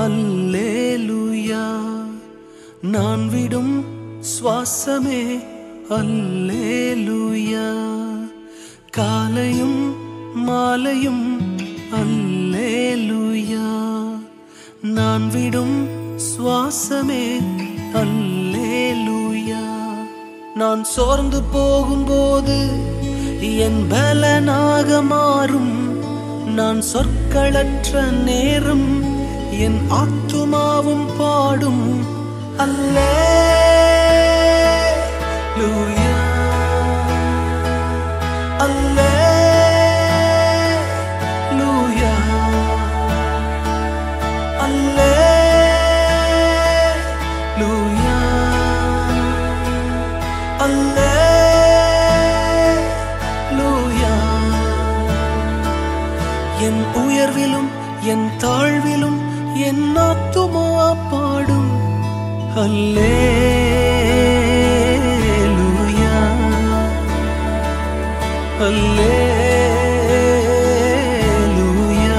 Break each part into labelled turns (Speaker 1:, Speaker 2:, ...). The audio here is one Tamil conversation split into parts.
Speaker 1: அல்லேலூயா நான் விடும் சுவாசமே அல்லேலூயா காலையும் மாலையும் அல்லேலூயா நான் விடும் சுவாசமே அல்லேலூயா நான் சோர்ந்து போகும்போது என் பலனாக மாறும் நான் சொற்களற்ற நேரம் என் ஆத்துமாவும் பாடும் அல்லேலூயா அல்லேலூயா அல்லேலூயா அல்லேலூயா என் உயர்விலும் என் தாழ்விலும் என் ஆத்துமா பாடும் அல்லேலூயா அல்லேலூயா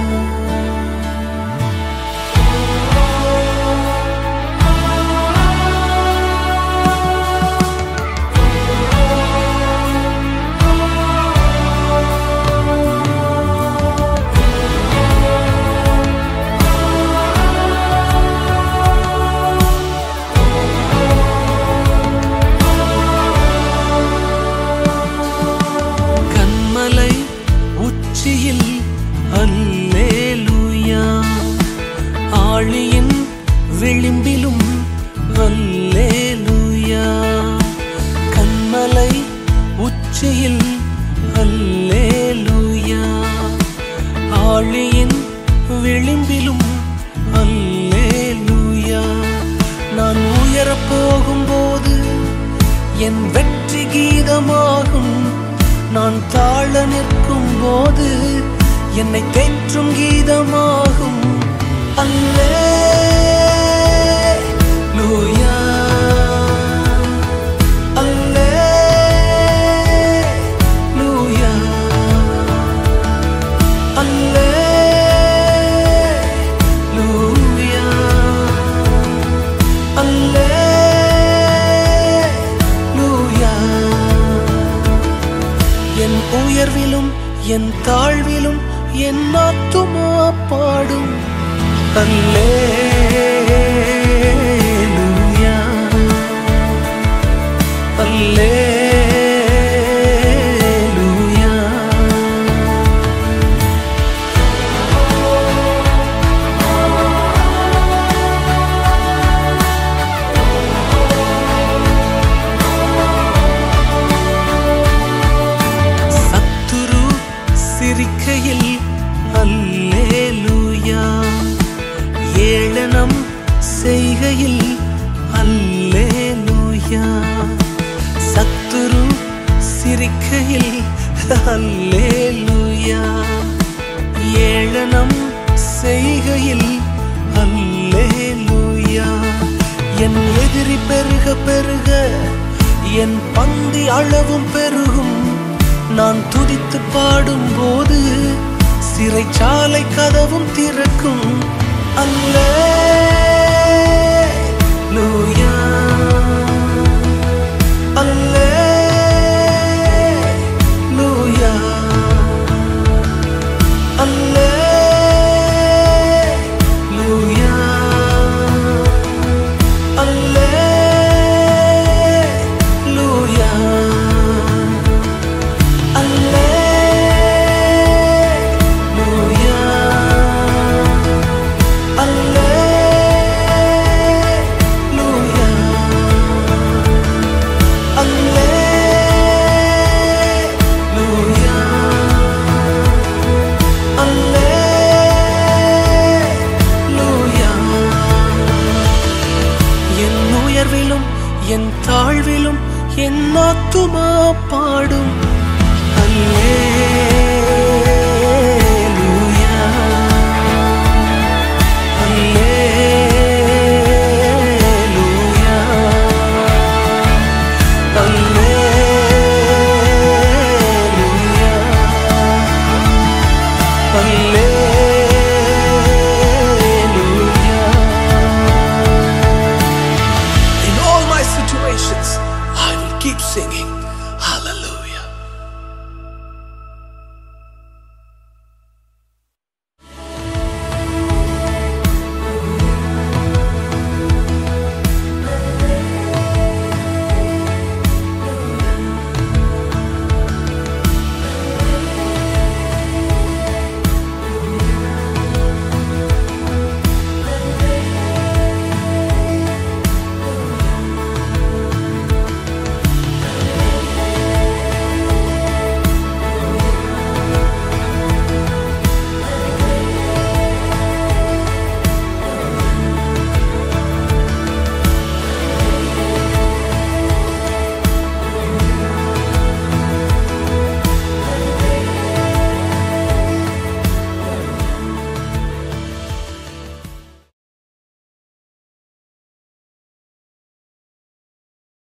Speaker 1: கண்மலை உச்சியில் அல்லேலூயா ஆழியின் விளிம்பிலும் அல்லேலூயா கண்மலை உச்சியில் அல்லேலூயா ஆழியின் விளிம்பிலும் அல்லேலூயா நான் உயரப் போகும்போது என் வெற்றி கீதமாகும் நான் தாழ நிற்கும் போது என்னை தேற்றும் கீதமாகும் அல்லேலூயா அல்லேலூயா அல்லேலூயா அல்லேலூயா என் உயர்விலும் என் தாழ்விலும் என் ஆத்துமா பாடும் அல்லேலூயா அல்லேலூயா சத்துரு சிரிக்கையில் அல்லேலூயா ஏளனம் செய்கையில் அல்லேலூயா சத்துரு சிரிக்கையில் அல்லேலூயா ஏளனம் செய்கையில் அல்லேலூயா என் எதிரி பெருக பெருக என் பந்தி அளவும் பெருகும் நான் துதித்து பாடும்போது சிறைச்சாலை கதவும் திறக்கும் அல்ல